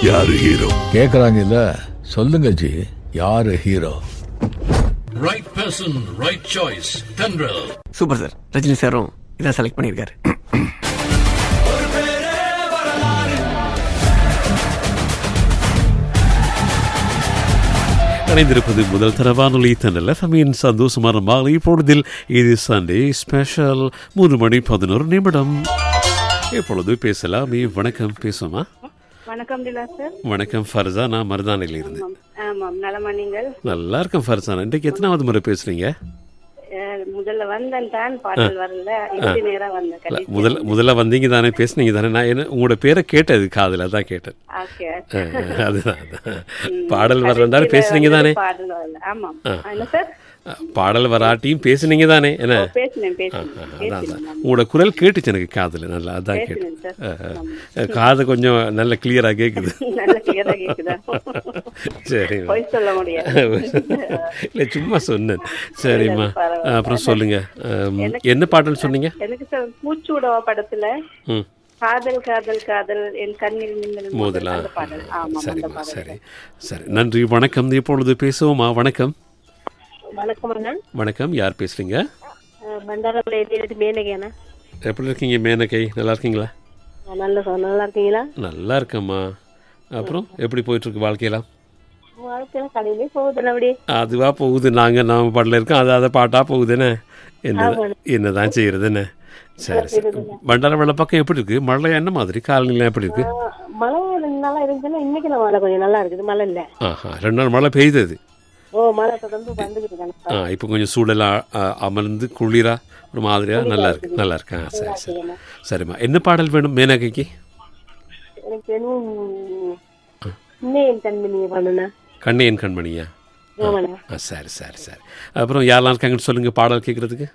யாரு ஹீரோ கேக்குறாங்கல்ல சொல்லுங்க ஜி யாரு hero Right person, right choice. Tendril. Super sir Rajini சாரும் இதான் செலக்ட் பண்ணியிருக்காரு இணைந்திருப்பது முதல் தர வானொலி தன்னல் எஃப்எம்மின் சந்தோஷமான மாலை பொழுதில் இது சண்டே ஸ்பெஷல் மூணு மணி பதினோரு நிமிடம் இப்பொழுது பேசலாம் வணக்கம் பேசுமா வணக்கம் டிலா சார் வணக்கம் ஃபர்சா நான் மருதானையில் இருந்து ஆமாம் ஆமாம் நலமா நீங்கள் நல்லா இருக்கேன் ஃபர்சானா இன்றைக்கு எத்தனாவது முறை பேசுறீங்க அஹ், முதல்ல வந்தேன் தான் பாடல் வரல இப்படி நேரா வந்தேன் இல்ல, கடைசி முதல்ல முதல்ல வந்தீங்க தானே பேசுனீங்க தானே நான் என்ன உங்களோட பேரை கேட்டது காதில் தான் கேட்டேன் ஓகே அஹ், அதுதான் அதுதான். பாடல் வர்றதாலும் பேசுனீங்க தானே பாடல் வரல ஆமாம் என்ன சார் பாடல் வராட்டியும் பேசுனீங்க தானே என்ன பேசினேன் பேசினேன் அதான் அதான் பேசினேன் உங்களோட குரல் கேட்டுச்சு எனக்கு காதில் நல்லா அதான் பேசினேன் கேட்டேன் சார் அஹ், காது கொஞ்சம் நல்ல கிளியராக கேட்குது நல்ல கிளியரா கேக்குதா சரிம்மா பொய் சொல்ல முடியாது இல்லை சும்மா சொன்னேன் சரிம்மா பரவாயில்ல. அப்புறம் சொல்லுங்க அம், என்ன பாடல் சொன்னீங்க எனக்கு சார் பூச்சூடவா படத்துல ம் காதல் காதல் காதல் என் கண்ணில் மின்னல் மோதல் மோதலா அந்த பாடல் ஆமாம் அந்த சரிம்மா பாடல் சரி சரி நன்றி வணக்கம் இப்பொழுது பேசுவோமா வணக்கம் வணக்கம் அண்ணா வணக்கம் யார் பேசுறீங்க பண்டாரப்பள்ளி எழுதி மேனகேண்ணா எப்படி இருக்கீங்க மேனகை நல்லா இருக்கீங்களா நல்ல சார் நல்லா இருக்கீங்களா நல்லா இருக்கேம்மா அப்புறம் எப்படி போயிட்டு இருக்கு வாழ்க்கையெல்லாம் வாழ்க்கையில கடையிலே போகுதுல்ல அப்படி அதுவா போகுது நாங்கள் நாம பாடல இருக்கோம் அது அதை பாட்டா போகுதுன்னு என்ன என்னதான் செய்யறதுன்னு சரி சரி பண்டார வெள்ள பக்கம் எப்படி இருக்கு மழை என்ன மாதிரி காலநிலை எப்படி இருக்கு மழை ரெண்டு நாளா இருந்துச்சுன்னா இன்னைக்கு நான் மழை கொஞ்சம் நல்லா இருக்குது மழை இல்ல ஆஹா ரெண்டு நாள் மழை பெய்தது ஓ மழை தொடர்ந்து வந்துகிட்டு இருக்காங்க ஆ இப்போ கொஞ்சம் சூழலாம் அமர்ந்து குளிரா ஒரு மாதிரியா நல்லா இருக்கு நல்லா இருக்கு ஆ சரி சரி சரிம்மா என்ன பாடல் வேணும் மேனகைக்கு எனக்கு வேணும் இன்னும் என் கண்மணியை பண்ணுண்ணா கண்ணையன் கண்மணியா ஆமாண்ணா ஆ சரி சரி சரி அப்புறம் யாரெல்லாம் இருக்காங்கன்னு சொல்லுங்க பாடல் கேட்கறதுக்கு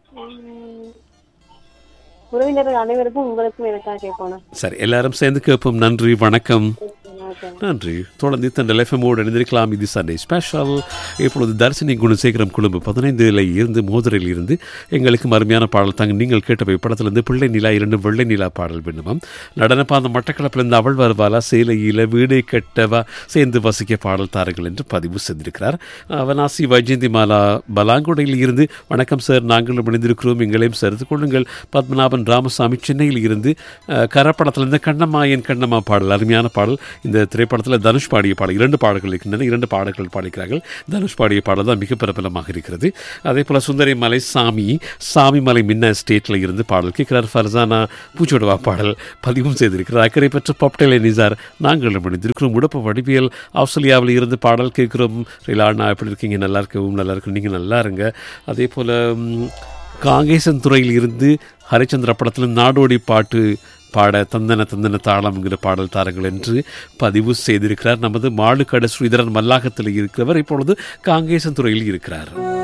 உறவினர்கள் அனைவருக்கும் உங்களுக்கும் எனக்காக கேட்போண்ணா சரி எல்லாரும் சேர்ந்து கேட்போம் நன்றி வணக்கம் நன்றி தொடர்ந்து தண்டல் எஃப்எம்மோடு இணைந்திருக்கலாம் இது சண்டே ஸ்பெஷல் இப்பொழுது தர்சினி குணசேகரம் குழும்பு பதினைந்துல இருந்து மோதரில் இருந்து எங்களுக்கு அருமையான பாடல் தாங்க நீங்கள் கேட்டவை படத்திலிருந்து பிள்ளை நிலா இரண்டு வெள்ளை நிலா பாடல் வேண்டுமாம் நடனப்பாந்த மட்டக்களப்பிலிருந்து அவள் வருவாளா சேலையில வீடு கெட்டவா சேர்ந்து வசிக்க பாடல் தாருங்கள் என்று பதிவு செய்திருக்கிறார் அவனாசி வைஜெயந்தி மாலா பலாங்குடையில் இருந்து வணக்கம் சார் நாங்களும் இணைந்திருக்கிறோம் எங்களையும் சேர்த்து கொள்ளுங்கள் பத்மநாபன் ராமசாமி சென்னையில் இருந்து அஹ், கரப்படத்திலிருந்து கண்ணம்மா என் கண்ணம்மா பாடல் அருமையான பாடல் இந்த திரைப்படத்தில் தனுஷ் பாடிய பாடல் இரண்டு பாடல்கள் இருக்கின்றன இரண்டு பாடல்கள் பாடிக்கிறார்கள் தனுஷ் பாடிய பாடல் தான் மிக பிரபலமாக இருக்கிறது அதே போல் சுந்தரி மலை சாமி சாமி மலை மின்ன ஸ்டேட்டில் இருந்து பாடல் கேட்கிறார் ஃபர்சானா பூச்சோடவா பாடல் பதிவும் செய்திருக்கிறார் அக்கறை பெற்ற பாப்டேலே நிசார் நாங்களும் இணைந்திருக்கிறோம் உடப்பு வடிவியல் ஆஸ்திரேலியாவில் இருந்து பாடல் கேட்கிறோம் ரிலானா எப்படி இருக்கீங்க நல்லா இருக்கவும் நல்லா இருக்கு நீங்கள் நல்லா இருங்க அதே போல் காங்கேசன் துறையில் இருந்து ஹரிச்சந்திர படத்தில் நாடோடி பாட்டு பாட தந்தன தந்தன தாளம்ங்கிற பாடல் தாரங்கள் என்று பதிவு செய்திருக்கிறார் நமது மாடுகட ஸ்ரீதரன் மல்லாகத்தில் இருக்கிறவர் இப்பொழுது காங்கேசன் துறையில் இருக்கிறார்